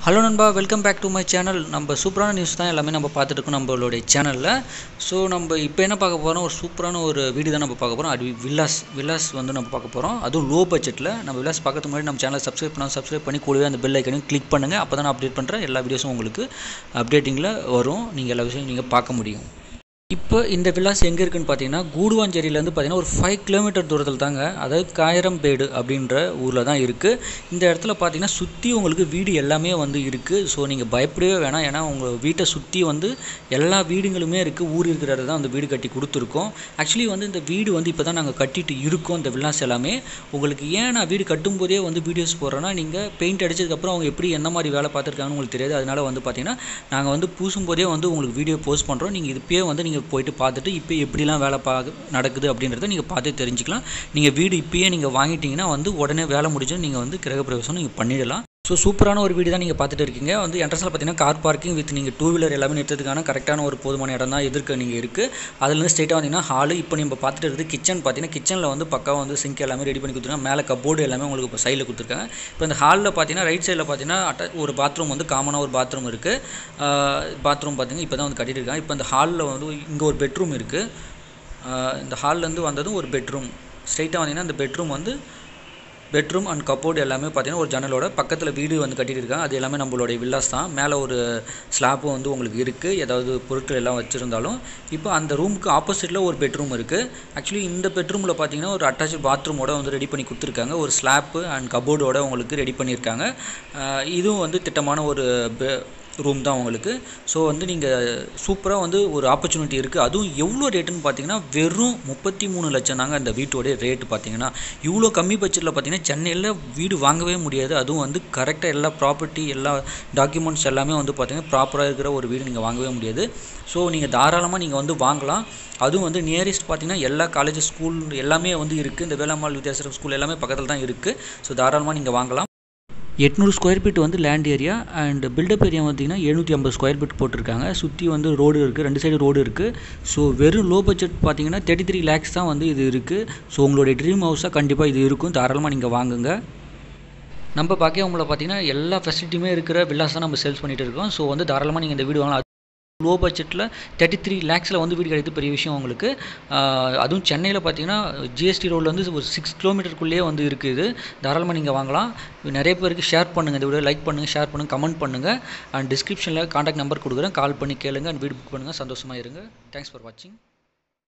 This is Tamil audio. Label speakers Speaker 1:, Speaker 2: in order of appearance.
Speaker 1: ஹலோ நண்பா welcome back to my channel நம்ம சூப்பரான நியூஸ் தான் எல்லாமே நம்ம பார்த்துட்டு இருக்கோம் நம்மளுடைய சேனலில் ஸோ நம்ம இப்போ என்ன பார்க்க போகிறோம் ஒரு சூப்பரான ஒரு வீடு தான் நம்ம பார்க்க போகிறோம் அது வில்லாஸ் வில்லாஸ் வந்து நம்ம பார்க்க போகிறோம் அதுவும் லோ பட்ஜெட்டில் நம்ம வில்லாஸ் பார்க்கறதுக்கு முன்னாடி நம்ம சேனலை சப்ஸ்கிரைப் பண்ணால் சப்ஸ்கிரைப் பண்ணி கூடவே அந்த பெல் ஐக்கனையும் கிளிக் பண்ணுங்கள் அப்போ தான் நான் அப்டேட் பண்ணுற எல்லா வீடியோஸும் உங்களுக்கு அப்டேட்டிங்கில் வரும் நீங்கள் எல்லா விஷயம் நீங்கள் பார்க்க முடியும் இப்போ இந்த வில்லாஸ் எங்கே இருக்குன்னு பார்த்தீங்கன்னா கூடுவாஞ்சேரியிலேருந்து பார்த்தீங்கன்னா ஒரு ஃபைவ் கிலோமீட்டர் தூரத்தில் தாங்க அதாவது காயரம்பேடு அப்படின்ற ஊரில் தான் இருக்குது இந்த இடத்துல பார்த்தீங்கன்னா சுற்றி உங்களுக்கு வீடு எல்லாமே வந்து இருக்குது ஸோ நீங்கள் பயப்படவே வேணாம் ஏன்னா உங்கள் வீட்டை சுற்றி வந்து எல்லா வீடுங்களுமே இருக்குது ஊர் இருக்கிற இடத்துல தான் அந்த வீடு கட்டி கொடுத்துருக்கோம் ஆக்சுவலி வந்து இந்த வீடு வந்து இப்போ தான் நாங்கள் கட்டிட்டு இருக்கோம் இந்த வில்லாஸ் எல்லாமே உங்களுக்கு ஏன் நான் வீடு கட்டும்போதே வந்து வீடியோஸ் போடுறேன்னா நீங்கள் பெயிண்ட் அடிச்சதுக்கப்புறம் அவங்க எப்படி எந்த மாதிரி வேலை பார்த்துருக்காங்கன்னு உங்களுக்கு தெரியாது அதனால வந்து பார்த்தீங்கன்னா நாங்கள் வந்து பூசும்போதே வந்து உங்களுக்கு வீடியோ போஸ்ட் பண்ணுறோம் நீங்கள் இது இப்பயே வந்து நீங்கள் போயிட்டு பார்த்துட்டு இப்போ எப்படிலாம் வேலை பா நடக்குது அப்படின்றத நீங்கள் பார்த்து தெரிஞ்சுக்கலாம் நீங்கள் வீடு இப்பயே நீங்கள் வாங்கிட்டீங்கன்னா வந்து உடனே வேலை முடிஞ்சும் நீங்கள் வந்து கிரகப்பிரவேசம் நீங்கள் பண்ணிடலாம் ஸோ சூப்பரான ஒரு வீடு தான் நீங்கள் பார்த்துட்டு இருக்கீங்க வந்து என்ட்ரன்ஸில் பார்த்தீங்கன்னா கார் பார்க்கிங் வித் நீங்கள் டூ வீலர் எல்லாமே நிறுத்ததுக்கான கரெக்டான ஒரு போதுமான இடம் தான் எதிர்க்க நீங்கள் இருக்குது அதுலேருந்து ஸ்ட்ரெயிட்டாக வந்தீங்கன்னா ஹாலு இப்போ நம்ம பார்த்துட்டு இருக்குது கிச்சன் பார்த்தீங்கன்னா கிச்சனில் வந்து பக்காவாக வந்து சிங்க் எல்லாமே ரெடி பண்ணி கொடுத்துருக்காங்க மேலே கப்போர்டு எல்லாமே உங்களுக்கு இப்போ சைடில் கொடுத்துருக்காங்க இப்போ இந்த ஹாலில் பார்த்தீங்கன்னா ரைட் சைடில் பார்த்தீங்கன்னா அட்ட ஒரு பாத்ரூம் வந்து காமனாக ஒரு பாத்ரூம் இருக்குது பாத்ரூம் பார்த்தீங்கன்னா இப்போ தான் வந்து கட்டிட்டு இருக்காங்க இப்போ இந்த ஹாலில் வந்து இங்கே ஒரு பெட்ரூம் இருக்குது இந்த ஹால்லேருந்து வந்ததும் ஒரு பெட்ரூம் ஸ்ட்ரைட்டாக வந்தீங்கன்னா இந்த பெட்ரூம் வந்து பெட்ரூம் அண்ட் கப்போர்டு எல்லாமே பார்த்தீங்கன்னா ஒரு ஜன்னலோட பக்கத்தில் வீடு வந்து கட்டிட்டு இருக்காங்க அது எல்லாமே நம்மளுடைய வில்லாஸ் தான் மேலே ஒரு ஸ்லாப்பும் வந்து உங்களுக்கு இருக்குது ஏதாவது பொருட்கள் எல்லாம் வச்சுருந்தாலும் இப்போ அந்த ரூமுக்கு ஆப்போசிட்டில் ஒரு பெட்ரூம் இருக்குது ஆக்சுவலி இந்த பெட்ரூமில் பார்த்தீங்கன்னா ஒரு அட்டாச் பாத்ரூமோட வந்து ரெடி பண்ணி கொடுத்துருக்காங்க ஒரு ஸ்லாப்பு அண்ட் கபோர்டோட உங்களுக்கு ரெடி பண்ணியிருக்காங்க இதுவும் வந்து திட்டமான ஒரு ரூம் தான் உங்களுக்கு ஸோ வந்து நீங்கள் சூப்பராக வந்து ஒரு ஆப்பர்ச்சுனிட்டி இருக்குது அதுவும் எவ்வளோ ரேட்டுன்னு பார்த்தீங்கன்னா வெறும் முப்பத்தி மூணு லட்சம் தாங்க அந்த வீட்டோடைய ரேட்டு பார்த்தீங்கன்னா இவ்வளோ கம்மி பட்ஜெட்டில் பார்த்தீங்கன்னா சென்னையில் வீடு வாங்கவே முடியாது அதுவும் வந்து கரெக்டாக எல்லா ப்ராப்பர்ட்டி எல்லா டாக்குமெண்ட்ஸ் எல்லாமே வந்து பார்த்தீங்கன்னா ப்ராப்பராக இருக்கிற ஒரு வீடு நீங்கள் வாங்கவே முடியாது ஸோ நீங்கள் தாராளமாக நீங்கள் வந்து வாங்கலாம் அதுவும் வந்து நியரஸ்ட் பார்த்தீங்கன்னா எல்லா காலேஜ் ஸ்கூல் எல்லாமே வந்து இருக்குது இந்த வேளாம்மாள் வித்யாசரம் ஸ்கூல் எல்லாமே பக்கத்தில் தான் இருக்குது ஸோ தாராளமாக நீங்கள் வாங்கலாம் எட்நூறு ஸ்கொயர் ஃபீட் வந்து land area and built up area பார்த்தீங்கன்னா எழுநூற்றி ஐம்பது ஸ்கொயர் ஃபீட் போட்டிருக்காங்க சுற்றி வந்து ரோடு இருக்குது ரெண்டு சைடு ரோடு இருக்குது ஸோ வெறும் லோ பட்ஜெட் பார்த்தீங்கன்னா தேர்ட்டி த்ரீ லேக்ஸ் தான் வந்து இது இருக்குது ஸோ உங்களுடைய ட்ரீம் ஹவுஸாக கண்டிப்பாக இது இருக்கும் தாராளமாக நீங்கள் வாங்குங்க நம்ம பார்க்க உங்களை பார்த்தீங்கன்னா எல்லா ஃபெசிலிட்டியுமே இருக்கிற வில்லாஸ் தான் நம்ம சேல்ஸ் பண்ணிகிட்டு இருக்கோம் ஸோ வந்து தாராளமாக நீங்கள் இந்த வீடு வாங்கலாம் லோ பட்ஜெட்டில் தேர்ட்டி த்ரீ லேக்ஸில் வந்து வீடு கிடையாது பெரிய விஷயம் உங்களுக்கு அதுவும் சென்னையில் பார்த்தீங்கன்னா ஜிஎஸ்டி ரோடில் வந்து ஒரு சிக்ஸ் கிலோமீட்டருக்குள்ளேயே வந்து இருக்குது தாராளமாக நீங்கள் வாங்கலாம் நிறைய பேருக்கு ஷேர் பண்ணுங்கள் இந்த வீடியோ லைக் பண்ணுங்கள் ஷேர் பண்ணுங்கள் கமெண்ட் பண்ணுங்கள் அண்ட் டிஸ்கிரிப்ஷனில் காண்டாக்ட் நம்பர் கொடுக்குறேன் கால் பண்ணி கேளுங்க அண்ட் வீடு புக் பண்ணுங்கள் சந்தோஷமாக இருங்க தேங்க்ஸ் ஃபார் வாட்சிங்